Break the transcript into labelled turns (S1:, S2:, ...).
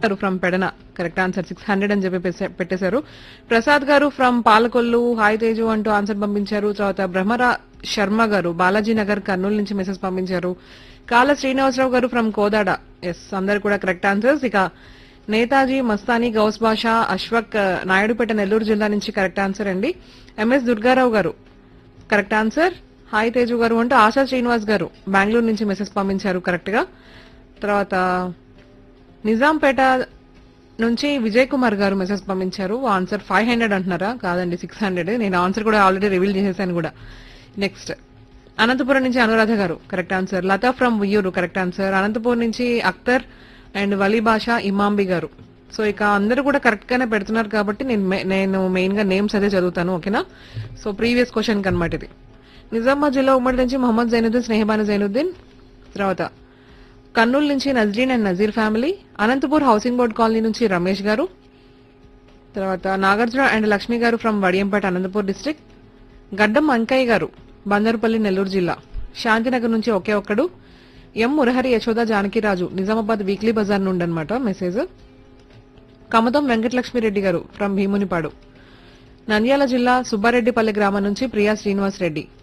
S1: గారు from Pedana correct answer six hundred అని చెప్పి పెట్టే- పెట్టేశారు ప్రసాద్ గారు ఫ్రమ్ పాలకొల్లు హాయ్ తేజు అంటూ ఆన్సర్ పంపించారు తర్వాత బ్రహ్మరా శర్మ గారు బాలాజీ నగర్ కర్నూలు నుంచి మెసేజ్ పంపించారు కాల శ్రీనివాసరావు గారు ఫ్రమ్ కోదాడ ఎస్ అందరు కూడా కరెక్ట్ ఆన్సర్స్ ఇక నేతాజీ మస్తానీ గౌస్ బాషా అశ్వక్ ఆ, నాయుడుపేట నెల్లూరు జిల్లా నుంచి కరెక్ట్ ఆన్సర్ అండి ఎంఎస్ దుర్గారావు గారు కరెక్ట్ ఆన్సర్ హాయ్ తేజు గారు అంటూ ఆశా శ్రీనివాస్ గారు బెంగళూరు నుంచి మెసేజ్ పంపించారు కరెక్ట్ గా తర్వాత నిజాంపేట నుంచి విజయ్ కుమార్ గారు మెసేజ్ పంపించారు ఆన్సర్ ఫైవ్ హండ్రెడ్ అంటున్నారా కాదండి సిక్స్ హండ్రెడ్ నేను ఆన్సర్ కూడా ఆల్రెడీ రివీల్ చేసేసాను కూడా నెక్స్ట్ అనంతపురం నుంచి అనురాధ గారు correct answer Latha from Uyyuru correct answer Anantapuram నుంచి అఖ్తర్ అండ్ వలీ బాషా ఇమాంబి గారు సో ఇక అందరూ కూడా కరెక్ట్ గానే పెడుతున్నారు కాబట్టి నేను మే- నేను మెయిన్ గా నేమ్స్ అదే చదువుతాను ఓకేనా సో ప్రీవియస్ క్వశ్చన్ కనమాట ఇది నిజామాబాద్ జిల్లా ఉమ్మడి నుంచి మొహమ్మద్ జైనుద్దీన్ స్నేహబాను జైనుద్దీన్ తర్వాత కర్నూలు నుంచి Nazreen and Nazeer family Anantapur housing board colony నుంచి రమేష్ గారు తర్వాత నాగార్జున అండ్ లక్ష్మి గారు ఫ్రమ్ వడియంపేట అనంతపూర్ డిస్టిక్ గడ్డం అంకయ్య గారు బందరుపల్లి నెల్లూరు జిల్లా శాంతినగర్ నుంచి ఒకే ఒక్కడు ఎం మురహరి యశోద జానకిరాజు నిజామాబాద్ వీక్లీ బజార్ నుండి అనమాట మెసేజ్ కమతం వెంకటలక్ష్మిరెడ్డి గారు ఫ్రమ్ భీమునిపాడు నంద్యాల జిల్లా సుబ్బారెడ్డిపల్లి గ్రామం నుంచి ప్రియా శ్రీనివాస్ రెడ్డి